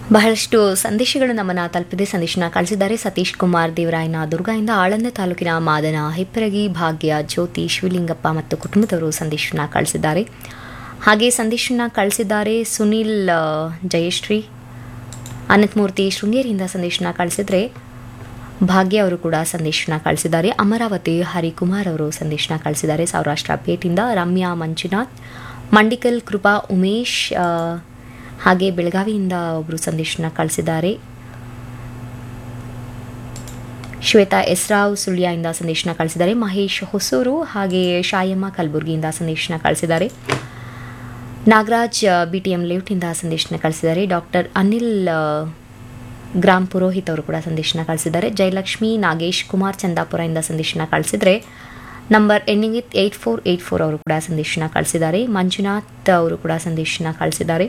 ಬಹಳಷ್ಟು ಸಂದೇಶಗಳು ನಮ್ಮನ್ನು ತಲುಪಿದೆ ಸಂದೇಶನ ಕಳಿಸಿದ್ದಾರೆ ಸತೀಶ್ ಕುಮಾರ್ ದೇವರಾಯನ ದುರ್ಗಾಯಿಂದ ಆಳಂದ ತಾಲೂಕಿನ ಮಾದನ ಹಿಪ್ಪರಗಿ ಭಾಗ್ಯ ಜ್ಯೋತಿ ಶಿವಲಿಂಗಪ್ಪ ಮತ್ತು ಕುಟುಂಬದವರು ಸಂದೇಶನ ಕಳಿಸಿದ್ದಾರೆ ಹಾಗೆ ಸಂದೇಶನ ಕಳಿಸಿದ್ದಾರೆ ಸುನಿಲ್ ಆ, ಜಯಶ್ರೀ ಅನಂತಮೂರ್ತಿ ಶೃಂಗೇರಿಯಿಂದ ಸಂದೇಶನ ಕಳಿಸಿದರೆ ಭಾಗ್ಯ ಅವರು ಕೂಡ ಸಂದೇಶನ ಕಳಿಸಿದ್ದಾರೆ ಅಮರಾವತಿ ಹರಿಕುಮಾರ್ ಅವರು ಸಂದೇಶನ ಕಳಿಸಿದ್ದಾರೆ ಸೌರಾಷ್ಟ್ರ ಪೇಟಿಂದ ರಮ್ಯಾ ಮಂಜುನಾಥ್ ಮಂಡಿಕಲ್ ಕೃಪಾ ಉಮೇಶ್ ಆ, ಹಾಗೆ ಬೆಳಗಾವಿಯಿಂದ ಒಬ್ಬರು ಸಂದೇಶನ ಕಳಿಸಿದ್ದಾರೆ ಶ್ವೇತಾ ಎಸ್ರಾವ್ ಸುಳ್ಯದಿಂದ ಸಂದೇಶನ ಕಳಿಸಿದ್ದಾರೆ ಮಹೇಶ್ ಹೊಸೂರು ಹಾಗೆ ಶಾಯಮ್ಮ ಕಲಬುರ್ಗಿಯಿಂದ ಸಂದೇಶನ ಕಳಿಸಿದ್ದಾರೆ ನಾಗರಾಜ್ ಬಿ ಟಿ ಎಂ ಲೇಔಟಿಂದ ಸಂದೇಶನ ಕಳಿಸಿದ್ದಾರೆ ಡಾಕ್ಟರ್ ಅನಿಲ್ ಆ, ಗ್ರಾಮ್ ಪುರೋಹಿತ್ ಅವರು ಕೂಡ ಸಂದೇಶನ ಕಳಿಸಿದ್ದಾರೆ ಜಯಲಕ್ಷ್ಮಿ ನಾಗೇಶ್ ಕುಮಾರ್ ಚಂದಾಪುರದಿಂದ ಸಂದೇಶನ ಕಳಿಸಿದರೆ number ending with eight four eight four ಅವರು ಕೂಡ ಸಂದೇಶನ ಕಳಿಸಿದ್ದಾರೆ ಮಂಜುನಾಥ್ ಅವರು ಕೂಡ ಸಂದೇಶನ ಕಳಿಸಿದ್ದಾರೆ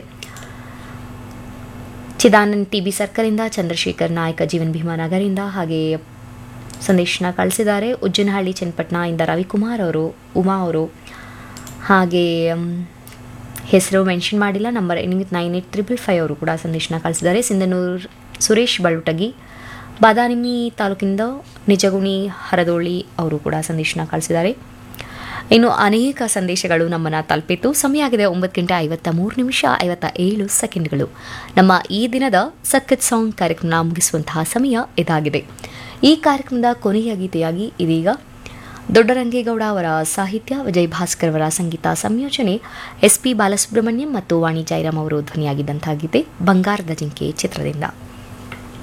ಚಿದಾನಂದ್ ಟಿ ಬಿ ಸರ್ಕಲಿಂದ ಚಂದ್ರಶೇಖರ್ ನಾಯಕ ಜೀವನ್ ಭೀಮಾ ನಗರಿಂದ ಹಾಗೆ ಸಂದೇಶನ ಕಳಿಸಿದ್ದಾರೆ ಉಜ್ಜನಹಳ್ಳಿ ಚನ್ನಪಟ್ಟಣ ಇಂದ ರವಿಕುಮಾರ್ ಅವರು ಉಮಾ ಅವರು ಹಾಗೆ ಮ್, ಹೆಸರು ಮೆನ್ಷನ್ ಮಾಡಿಲ್ಲ number ending nine eight triple five ಅವರು ಕೂಡ ಸಂದೇಶನ ಕಳಿಸಿದ್ದಾರೆ ಸಿಂಧನೂರ್ ಸುರೇಶ್ ಬಳುಟಗಿ ಬಾದಾಮಿ ತಾಲೂಕಿನಿಂದ ನಿಜಗುಣಿ ಹರದೋಳಿ ಅವರು ಕೂಡ ಸಂದೇಶನ ಕಳಿಸಿದ್ದಾರೆ ಇನ್ನು ಅನೇಕ ಸಂದೇಶಗಳು ನಮ್ಮನ್ನು ತಲುಪಿತ್ತು ಸಮಯ ಆಗಿದೆ ಒಂಬತ್ತು ಗಂಟೆ ಐವತ್ತ ಮೂರು ನಿಮಿಷ ಐವತ್ತ ಏಳು ಸೆಕೆಂಡ್ಗಳು ನಮ್ಮ ಈ ದಿನದ ಸಖತ್ ಸಾಂಗ್ ಕಾರ್ಯಕ್ರಮ ಮುಗಿಸುವಂತಹ ಸಮಯ ಇದಾಗಿದೆ ಈ ಕಾರ್ಯಕ್ರಮದ ಕೊನೆಯ ಗೀತೆಯಾಗಿ ಇದೀಗ ದೊಡ್ಡರಂಗೇಗೌಡ ಅವರ ಸಾಹಿತ್ಯ ವಿಜಯ್ ಭಾಸ್ಕರ್ ಅವರ ಸಂಗೀತ ಸಂಯೋಜನೆ ಎಸ್ ಪಿ ಬಾಲಸುಬ್ರಹ್ಮಣ್ಯಂ ಮತ್ತು ವಾಣಿ ಜೈರಾಮ್ ಅವರು ಧ್ವನಿಯಾಗಿದ್ದಂತಹ ಗೀತೆ ಬಂಗಾರದ ಜಿಂಕೆ ಚಿತ್ರದಿಂದ